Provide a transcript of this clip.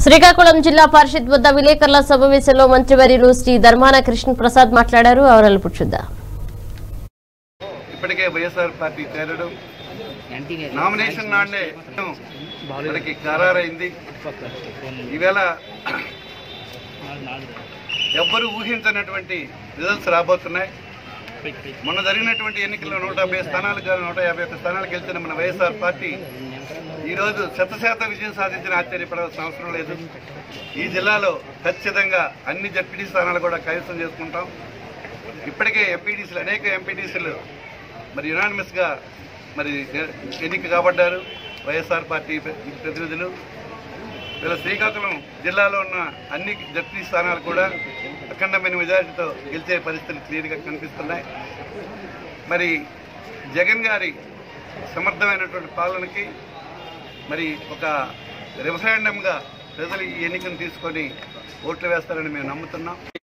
శ్రీకాకుళం జిల్లా పరిషత్ వద్ద విలేకరుల సమావేశంలో మంత్రివర్యులు శ్రీ ధర్మాన కృష్ణ ప్రసాద్ మాట్లాడారు అవరాలు పుచ్చుద్దాం ఇప్పటికే వైఎస్ఆర్ పార్టీ చేరడం నామినేషన్ నాడే మనకి ఖరారైంది ఈవేళ ఎవ్వరూ ఊహించినటువంటి రిజల్ట్స్ రాబోతున్నాయి మొన్న జరిగినటువంటి ఎన్నికల్లో నూట యాభై స్థానాలు కాదు నూట యాభై ఒక్క స్థానాలు గెలిచిన మన వైఎస్ఆర్ పార్టీ ఈరోజు శతశాత విజయం సాధించిన ఆశ్చర్యపడాల్సిన అవసరం లేదు ఈ జిల్లాలో ఖచ్చితంగా అన్ని జడ్పీటీ స్థానాలు కూడా కైవసం చేసుకుంటాం ఇప్పటికే ఎంపీటీసీలు అనేక ఎంపీటీసీలు మరి యునానిమస్ గా మరి ఎన్నిక కాబడ్డారు వైఎస్ఆర్ పార్టీ ప్ర- ప్రతినిధులు వీళ్ళ శ్రీకాకుళం జిల్లాలో ఉన్న అన్ని జడ్పీ స్థానాలు కూడా అఖండమైన మెజారిటీతో గెలిచే పరిస్థితులు క్లియర్గా కనిపిస్తున్నాయి మరి జగన్ గారి సమర్థమైనటువంటి పాలనకి మరి ఒక రెఫరెండంగా ప్రజలు ఈ ఎన్నికను తీసుకొని ఓట్లు వేస్తారని మేము నమ్ముతున్నాం